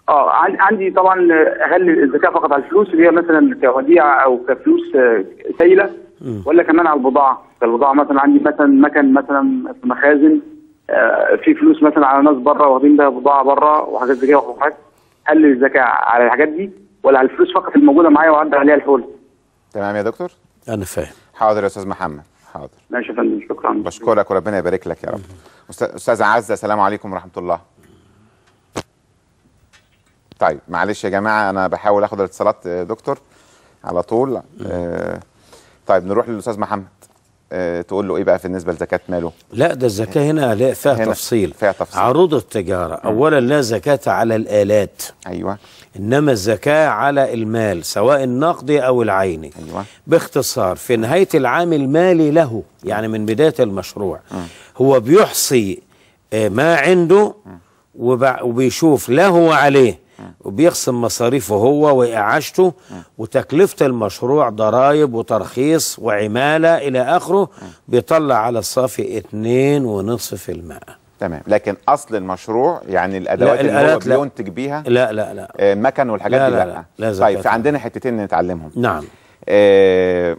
اه عن- عندي طبعا هل الزكاه فقط على الفلوس اللي هي مثلا كوديعه او كفلوس آه، سايله ولا كمان على البضاعه البضاعه مثلا عندي مثلا مكن مثلا في مخازن آه، في فلوس مثلا على ناس بره واخدين بيها بضاعه بره وحاجات زي كده وحاجات هل الزكاه على الحاجات دي ولا على الفلوس فقط الموجوده معايا وعدى عليها الحول تمام يا دكتور انا فاهم حاضر يا استاذ محمد حاضر ماشي يا فندم شكرا بشكرك وربنا يبارك لك يا رب أستاذ- استاذ عزه السلام عليكم ورحمه الله طيب معلش يا جماعه انا بحاول اخد الاتصالات آه، دكتور على طول آه طيب نروح للاستاذ محمد آه تقول له ايه بقى في بالنسبه لزكاه ماله لا ده الزكاه هنا لا- فيها هنا تفصيل فيها تفصيل. عروض التجاره اولا لا زكاه على الالات ايوه انما الزكاه على المال سواء النقدي او العيني ايوه باختصار في نهايه العام المالي له يعني من بدايه المشروع هو بيحصي آه، ما عنده وبع- وبيشوف له وعليه وبيقسم مصاريفه هو وإعاشته وتكلفة المشروع ضرائب وترخيص وعمالة إلى آخره بيطلع على الصافي اتنين ونصف في المائة تمام لكن اصل المشروع يعني الادوات اللي هو الآلات لا. بينتج بيها لا لا لا آه، المكن والحاجات لا دي لا لا, لا، لا زكاة طيب في عندنا حتتين نتعلمهم نعم آه،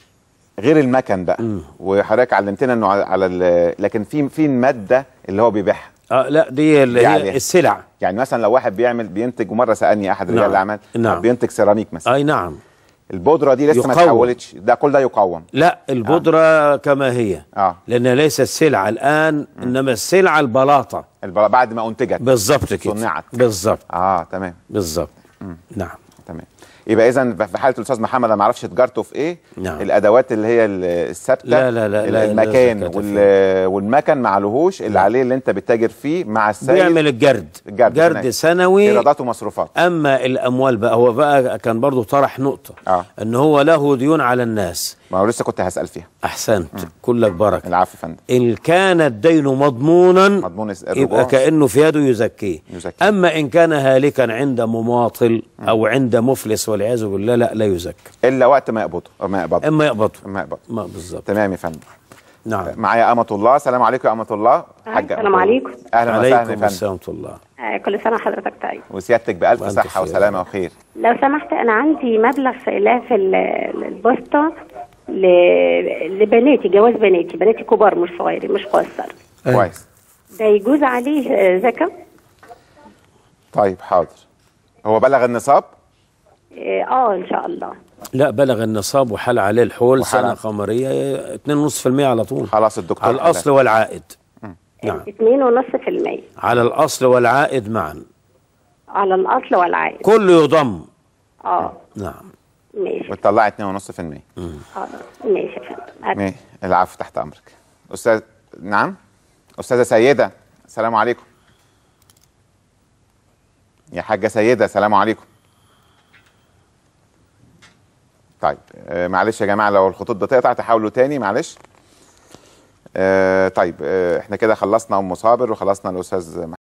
غير المكن بقى وحضرتك علمتنا انه على- على ال- لكن في في الماده اللي هو بيبيعها آه لا دي اللي يعني- هي السلع يعني مثلا لو واحد بيعمل بينتج ومره سالني احد رجال نعم. الاعمال نعم. بينتج سيراميك مثلا أي نعم البودره دي لسه ما يقوم. اتحولتش ده كل ده يقوم لا البودرة كما هي اه لأنها ليست سلعة الآن إنما السلعة البلاطة الب- بعد ما انتجت بالظبط كده صنعت. بالظبط اه تمام بالظبط نعم تمام يبقى اذا في حاله الاستاذ محمد انا ما اعرفش تجارته في ايه نعم. الادوات اللي هي ال- الثابته لا- لا- لا- لا- لا المكان زكاة وال- والمكن ما عليهوش اللي عليه اللي انت بتتاجر فيه مع السيد بيعمل الجرد الجرد جرد تمام. سنوي ايرادات ومصروفات أما الأموال بقى هو بقى كان برضو طرح نقطة اه إن هو له ديون على الناس ما هو لسه كنت هسال فيها أحسنت كلك بركة العفو يا فندم إن كان الدين مضمونا مضمون الس- الرجوع. يبقى كأنه في يده يزكيه يزكيه. أما إن كان هالكا عند مماطل أو عند مفلس والعياذ بالله لا لا يزكى الا وقت ما يقبضه أو ما يقبضه إما يقبض ما يقبض ما بالظبط تمام يا فندم نعم معايا أمة الله السلام عليكم يا أمة الله حاجة السلام عليكم. أهلا وسهلا يا عليكم فندم السلام ورحمة الله آه، كل سنة وحضرتك طيب وسيادتك بألف وأنت صحة بخير. وسلامة وخير لو سمحت أنا عندي مبلغ سائلاه في ال- البوسطة ل- لبناتي جواز بناتي بناتي كبار مش صغيرين مش قصر كويس ده يجوز عليه آه، زكاة؟ طيب حاضر هو بلغ النصاب اه آه، إن شاء الله لا بلغ النصاب وحال عليه الحول وحال سنة على- قمرية 2.5% على طول خلاص الدكتور على الأصل والعائد نعم اتنين ونص في المية على الأصل والعائد معا على الأصل والعائد كله يضم اه نعم ماشي وتطلعي 2.5% اه ماشي يا فندم ماشي العفو تحت أمرك أستاذ نعم أستاذة سيدة السلام عليكم يا حاجة سيدة السلام عليكم طيب آه معلش يا جماعة لو الخطوط بتقطع تحاولوا تاني معلش آه طيب آه احنا كده خلصنا أم صابر وخلصنا الأستاذ